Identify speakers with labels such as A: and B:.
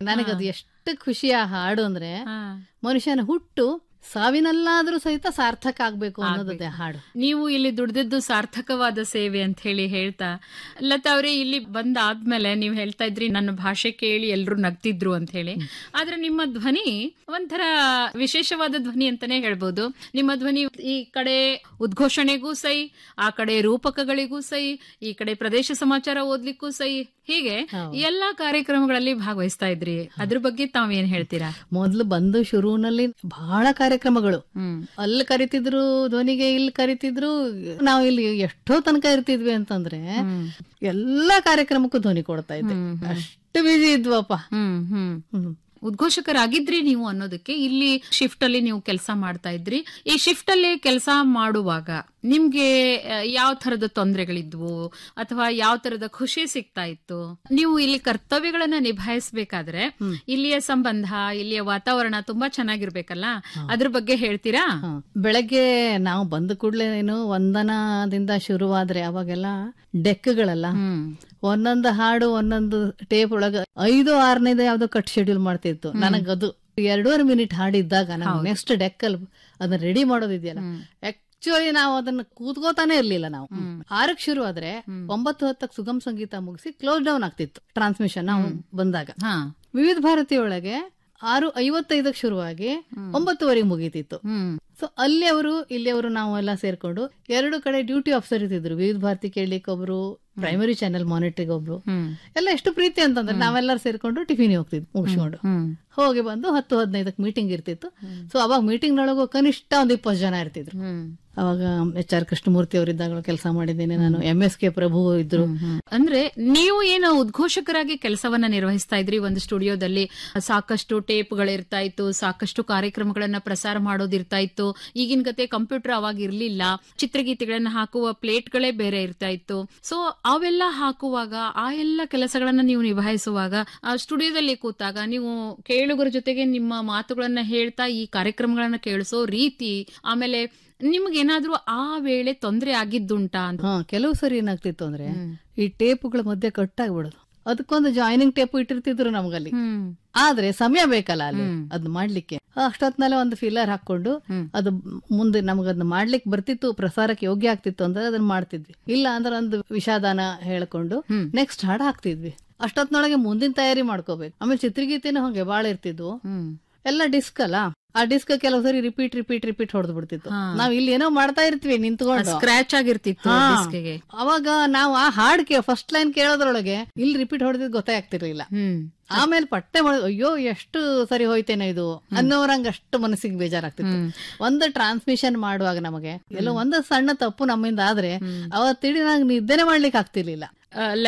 A: ನನಗದು ಎಷ್ಟು ಖುಷಿಯ ಹಾಡು ಅಂದ್ರೆ
B: ಹಾ.
A: ಮನುಷ್ಯನ ಹುಟ್ಟು ಸಾವಿನಲ್ಲಾದ್ರೂ ಸಹಿತ ಸಾರ್ಥಕ ಆಗ್ಬೇಕು ಅನ್ನೋದೇ ಹಾಡು
B: ನೀವು ಇಲ್ಲಿ ದುಡ್ದಿದ್ದು ಸಾರ್ಥಕವಾದ ಸೇವೆ ಅಂತ ಹೇಳಿ ಹೇಳ್ತಾ ಲತಾ ಅವ್ರೆ ಇಲ್ಲಿ ಬಂದಾದ್ಮೇಲೆ ನೀವು ಹೇಳ್ತಾ ಇದ್ರಿ ನನ್ನ ಭಾಷೆ ಕೇಳಿ ಎಲ್ರು ನಗ್ತಿದ್ರು ಅಂತ ಹೇಳಿ ಆದ್ರೆ ನಿಮ್ಮ ಧ್ವನಿ ಒಂಥರ ವಿಶೇಷವಾದ ಧ್ವನಿ ಅಂತಾನೆ ಹೇಳ್ಬೋದು ನಿಮ್ಮ ಧ್ವನಿ ಈ ಕಡೆ ಉದ್ಘೋಷಣೆಗೂ ಸೈ ಆ ಕಡೆ ರೂಪಕಗಳಿಗೂ ಸೈ ಈ ಕಡೆ ಪ್ರದೇಶ ಸಮಾಚಾರ ಓದ್ಲಿಕ್ಕೂ ಸೈ ಹೀಗೆ ಎಲ್ಲಾ ಕಾರ್ಯಕ್ರಮಗಳಲ್ಲಿ ಭಾಗವಹಿಸ್ತಾ ಇದ್ರಿ ಅದ್ರ ಬಗ್ಗೆ ತಾವೇನ್ ಹೇಳ್ತೀರಾ
A: ಮೊದ್ಲು ಬಂದು ಶುರುವಿನಲ್ಲಿ ಬಹಳ ಕಾರ್ಯಕ್ರಮಗಳು
B: ಹ್ಮ್
A: ಅಲ್ಲಿ ಕರಿತಿದ್ರು ಧ್ವನಿಗೆ ಇಲ್ಲಿ ಕರಿತಿದ್ರು ನಾವು ಇಲ್ಲಿ ಎಷ್ಟೋ ತನಕ ಇರ್ತಿದ್ವಿ ಅಂತಂದ್ರೆ ಎಲ್ಲಾ ಕಾರ್ಯಕ್ರಮಕ್ಕೂ ಧ್ವನಿ ಕೊಡ್ತಾ ಇದ್ದೆ ಅಷ್ಟು ಬಿಜಿ ಇದ್ವಪ್ಪ
B: ಹ್ಮ್ ಹ್ಮ್
A: ಹ್ಮ್.
B: ಉದ್ಘೋಷಕರಾಗಿದ್ರಿ ನೀವು ಅನ್ನೋದಕ್ಕೆ ಇಲ್ಲಿ ಶಿಫ್ಟ್ ಅಲ್ಲಿ ನೀವು ಕೆಲಸ ಮಾಡ್ತಾ ಇದ್ರಿ ಈ ಶಿಫ್ಟ್ ಅಲ್ಲಿ ಕೆಲಸ ಮಾಡುವಾಗ ನಿಮ್ಗೆ ಯಾವ ತರದ ತೊಂದರೆಗಳಿದ್ವು ಅಥವಾ ಯಾವ ತರದ ಖುಷಿ ಸಿಗ್ತಾ ಇತ್ತು ನೀವು ಇಲ್ಲಿ ಕರ್ತವ್ಯಗಳನ್ನ ನಿಭಾಯಿಸ್ಬೇಕಾದ್ರೆ ಇಲ್ಲಿಯ ಸಂಬಂಧ ಇಲ್ಲಿಯ ವಾತಾವರಣ ತುಂಬಾ ಚೆನ್ನಾಗಿರ್ಬೇಕಲ್ಲ ಅದ್ರ ಬಗ್ಗೆ ಹೇಳ್ತೀರಾ
A: ಹ. ಬೆಳಗ್ಗೆ ನಾವು ಬಂದ ಕೂಡಲೇ ಏನು ವಂದನದಿಂದ ಶುರುವಾದ್ರೆ ಅವಾಗೆಲ್ಲ ಡೆಕ್ಗಳಲ್ಲ
B: ಹ್ಮ್
A: ಒಂದೊಂದು ಹಾಡು ಒಂದೊಂದು ಟೇಪ್ ಒಳಗ ಐದು ಆರನೇದು ಯಾವ್ದೋ ಕಟ್ ಶೆಡ್ಯೂಲ್ ಮಾಡ್ತಿತ್ತು ನನಗದು ಎರಡೂವರೆ ಮಿನಿಟ್ ಹಾಡಿದ್ದಾಗ ನಾವು ನೆಕ್ಸ್ಟ್ ಡೆಕ್ ಅಲ್ಲಿ ಅದನ್ನ ರೆಡಿ ಮಾಡೋದಿದೆಯಲ್ಲ ಆಕ್ಚುಲಿ ನಾವು ಅದನ್ನ ಕೂತ್ಕೋತಾನೆ ಇರ್ಲಿಲ್ಲ ನಾವು ಆರಕ್ಕೆ ಶುರು ಆದ್ರೆ ಒಂಬತ್ತು ಹತ್ತಕ್ಕೆ ಸುಗಮ್ ಸಂಗೀತ ಮುಗಿಸಿ ಕ್ಲೋಸ್ ಡೌನ್ ಆಗ್ತಿತ್ತು ಟ್ರಾನ್ಸ್ಮಿಷನ್ ನಾವು ಬಂದಾಗ
B: ಹಾ
A: ವಿವಿಧ ಭಾರತಿ ಒಳಗೆ ಆರು ಐವತ್ತೈದಕ್ಕೆ ಶುರುವಾಗಿ ಒಂಬತ್ತುವರೆಗೆ ಮುಗೀತಿತ್ತು
B: ಹ್ಮ್
A: ಸೊ ಅಲ್ಲಿ ಅವರು ಇಲ್ಲಿ ಅವರು ನಾವು ಎಲ್ಲ ಸೇರ್ಕೊಂಡು ಎರಡು ಕಡೆ ಡ್ಯೂಟಿ ಆಫೀಸರ್ ಇದ್ದಿದ್ರು ವಿವಿಧ ಭಾರತಿ ಕೇಳಲಿಕ್ಕೆ ಒಬ್ರು ಪ್ರೈಮರಿ ಚಾನೆಲ್ ಮಾನಿಟರ್ಗೆ ಒಬ್ರು
B: ಹ್ಮ್
A: ಎಲ್ಲ ಎಷ್ಟು ಪ್ರೀತಿ ಅಂತಂದ್ರೆ ನಾವೆಲ್ಲರೂ ಸೇರ್ಕೊಂಡು ಟಿಫಿನ್ ಹೋಗ್ತಿದ್ವಿ ಮುಗಿಸ್ಕೊಂಡು
B: ಹ್ಮ್
A: ಹೋಗಿ ಬಂದು ಹತ್ತು ಹದಿನೈದಕ್ಕೆ ಮೀಟಿಂಗ್ ಇರ್ತಿತ್ತು ಸೊ ಅವಾಗ ಮೀಟಿಂಗ್ ನೊಳಗು ಕನಿಷ್ಠ ಒಂದ್ ಇಪ್ಪತ್ತು ಜನ ಇರ್ತಿದ್ರು
B: ಹ್ಮ್
A: ಅವಾಗ ಎಚ್ ಆರ್ ಕೃಷ್ಣಮೂರ್ತಿ ಅವರಿದ್ದಾಗ ಕೆಲಸ ಮಾಡಿದ್ದೇನೆ ನಾನು ಎಂ ಎಸ್ ಕೆ ಪ್ರಭು ಇದ್ರು
B: ಅಂದ್ರೆ ನೀವು ಏನು ಉದ್ಘೋಷಕರಾಗಿ ಕೆಲಸವನ್ನ ನಿರ್ವಹಿಸ್ತಾ ಇದ್ರಿ ಒಂದು ಸ್ಟುಡಿಯೋದಲ್ಲಿ ಸಾಕಷ್ಟು ಟೇಪ್ಗಳಿರ್ತಾ ಇತ್ತು ಸಾಕಷ್ಟು ಕಾರ್ಯಕ್ರಮಗಳನ್ನ ಪ್ರಸಾರ ಮಾಡೋದಿರ್ತಾ ಇತ್ತು ಈಗಿನ ಗತೆ ಕಂಪ್ಯೂಟರ್ ಅವಾಗ ಇರ್ಲಿಲ್ಲ ಚಿತ್ರಗೀತೆಗಳನ್ನ ಹಾಕುವ ಪ್ಲೇಟ್ಗಳೇ ಬೇರೆ ಇರ್ತಾ ಇತ್ತು ಸೊ ಅವೆಲ್ಲ ಹಾಕುವಾಗ ಆ ಎಲ್ಲ ಕೆಲಸಗಳನ್ನ ನೀವು ನಿಭಾಯಿಸುವಾಗ ಆ ಸ್ಟುಡಿಯೋದಲ್ಲಿ ಕೂತಾಗ ನೀವು ಕೇಳುಗರ ಜೊತೆಗೆ ನಿಮ್ಮ ಮಾತುಗಳನ್ನ ಹೇಳ್ತಾ ಈ ಕಾರ್ಯಕ್ರಮಗಳನ್ನ ಕೇಳಿಸೋ ರೀತಿ ಆಮೇಲೆ ನಿಮ್ಗೇನಾದ್ರೂ ಆ ವೇಳೆ ತೊಂದರೆ ಆಗಿದ್ದುಂಟಾ ಅಂತ
A: ಹಾ ಕೆಲವು ಸರಿ ಏನಾಗ್ತಿತ್ತು ಅಂದ್ರೆ ಈ ಟೇಪ್ಗಳ ಮಧ್ಯೆ ಕಟ್ಟಾಗ್ಬಿಡೋದು ಅದಕ್ಕೊಂದು ಜಾಯ್ನಿಂಗ್ ಟೇಪ್ ಇಟ್ಟಿರ್ತಿದ್ರು ನಮ್ಗಲ್ಲಿ
B: ಹ್ಮ್
A: ಆದ್ರೆ ಸಮಯ ಬೇಕಲ್ಲ ಅಲ್ಲಿ ಅದ್ ಮಾಡ್ಲಿಕ್ಕೆ ಅಷ್ಟೊತ್ನಲ್ಲೇ ಒಂದು ಫಿಲ್ಲರ್ ಹಾಕೊಂಡು ಅದು ಮುಂದೆ ನಮಗ್ ಅದನ್ನ ಮಾಡ್ಲಿಕ್ಕೆ ಬರ್ತಿತ್ತು ಪ್ರಸಾರಕ್ಕೆ ಯೋಗ್ಯ ಆಗ್ತಿತ್ತು ಅಂದ್ರೆ ಅದನ್ನ ಮಾಡ್ತಿದ್ವಿ ಇಲ್ಲ ಅಂದ್ರೆ ಒಂದು ವಿಷಾದಾನ ಹೇಳ್ಕೊಂಡು ನೆಕ್ಸ್ಟ್ ಹಾಡ್ ಹಾಕ್ತಿದ್ವಿ ಅಷ್ಟೊತ್ನೊಳಗೆ ಮುಂದಿನ ತಯಾರಿ ಮಾಡ್ಕೋಬೇಕು ಆಮೇಲೆ ಚಿತ್ರಗೀತೆನೂ ಹಾಗೆ ಬಾಳ ಇರ್ತಿದ್ವು
B: ಹ್ಮ್
A: ಎಲ್ಲ ಡಿಸ್ಕ್ ಅಲ್ಲ ಆ ಡಿಸ್ಕ್ ಕೆಲವು ಸರಿ ರಿಪೀಟ್ ರಿಪೀಟ್ ರಿಪೀಟ್ ಹೊಡೆದು ಬಿಡ್ತಿತ್ತು ನಾವ್ ಇಲ್ಲಿ ಏನೋ ಮಾಡ್ತಾ ಇರ್ತೀವಿ ನಿಂತ್ಕೊಂಡು
B: ಸ್ಕ್ರಾಚ್ ಆಗಿರ್ತಿತ್ತು
A: ಹಾ.
B: ಡಿಸ್ಕ್ಗೆ
A: ಅವಾಗ ನಾವು ಆ ಹಾಡ್ ಕೇ ಫಸ್ಟ್ ಲೈನ್ ಕೇಳೋದ್ರೊಳಗೆ ಇಲ್ಲಿ ರಿಪೀಟ್ ಹೊಡೆದಿದ್ ಗೊತ್ತೇ ಆಗ್ತಿರ್ಲಿಲ್ಲ
B: ಹ್ಮ್
A: ಆಮೇಲೆ ಪಟ್ಟೆ ಮಾಡಿ ಅಯ್ಯೋ ಎಷ್ಟು ಸರಿ ಹೋಯ್ತೇನೋ ಇದು ಅನ್ನೋರಂಗ ಅಷ್ಟು ಮನಸ್ಸಿಗೆ ಬೇಜಾರಾಗ್ತಿತ್ತು ಒಂದು ಟ್ರಾನ್ಸ್ಮಿಷನ್ ಮಾಡುವಾಗ ನಮಗೆ ಎಲ್ಲೋ ಒಂದು ಸಣ್ಣ ತಪ್ಪು ನಮ್ಮಿಂದ ಆದ್ರೆ ಅವತ್ತಿಡೀ ನಂಗೆ ನಿದ್ದೆನೆ ಮಾಡ್ಲಿಕ್ಕೆ ಆಗ್ತಿರ್ಲಿಲ್ಲ
B: ಆ,